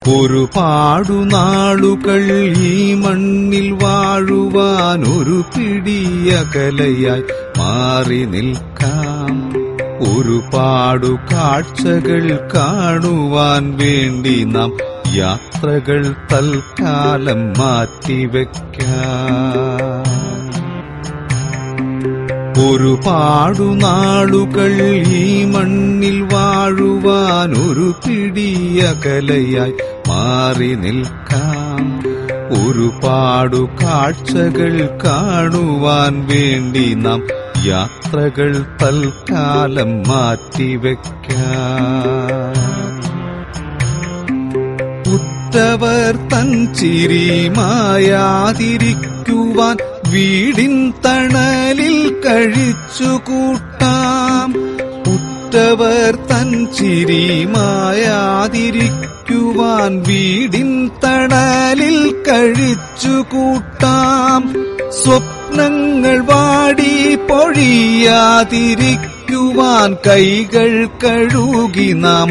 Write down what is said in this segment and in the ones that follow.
ഒരുപാടു നാളുകൾ ഈ മണ്ണിൽ വാഴുവാൻ ഒരു പിടിയകലയായി മാറി നിൽക്കാം ഒരുപാടു കാഴ്ചകൾ കാണുവാൻ വേണ്ടി നാം യാത്രകൾ തൽക്കാലം മാറ്റിവെക്കാം ഒരുപാടു നാളുകൾ ഈ മണ്ണിൽ വാഴുവാൻ ഒരു പിടിയകലയായി മാറി നിൽക്കാം ഒരുപാടു കാഴ്ചകൾ കാണുവാൻ വേണ്ടി നാം യാത്രകൾ തൽക്കാലം മാറ്റിവെക്കാം ഉറ്റവർ തൻ ചിരി മായാതിരിക്കുവാൻ വീടിൻ തണലിൽ കഴിച്ചുകൂട്ടാം ഉറ്റവർ തൻ ചിരി മായാതിരിക്കുവാൻ വീടിൻ തണലിൽ കഴിച്ചുകൂട്ടാം സ്വപ്നങ്ങൾ വാടി പൊഴിയാതിരിക്കുവാൻ കൈകൾ കഴുകി നാം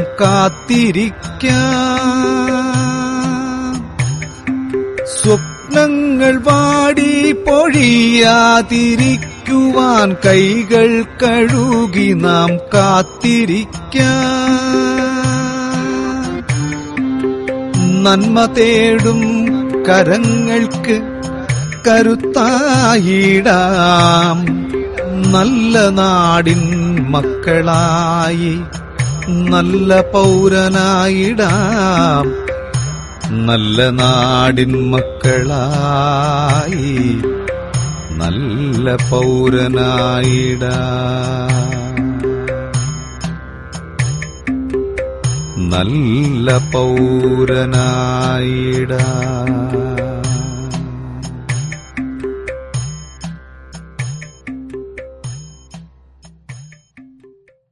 കാത്തിരിക്കാം സ്വപ്നങ്ങൾ വാടി പൊഴിയാതിരിക്കുവാൻ കൈകൾ കഴുകി നാം കാത്തിരിക്കാം നന്മ തേടും കരങ്ങൾക്ക് കരുത്തായിടാം നല്ല നാടിൻ മക്കളായി നല്ല പൗരനായിടാം നല്ല നാടിൻ മക്കളായി നല്ല പൗരനായിടാം നല്ല പൗരനായിടാം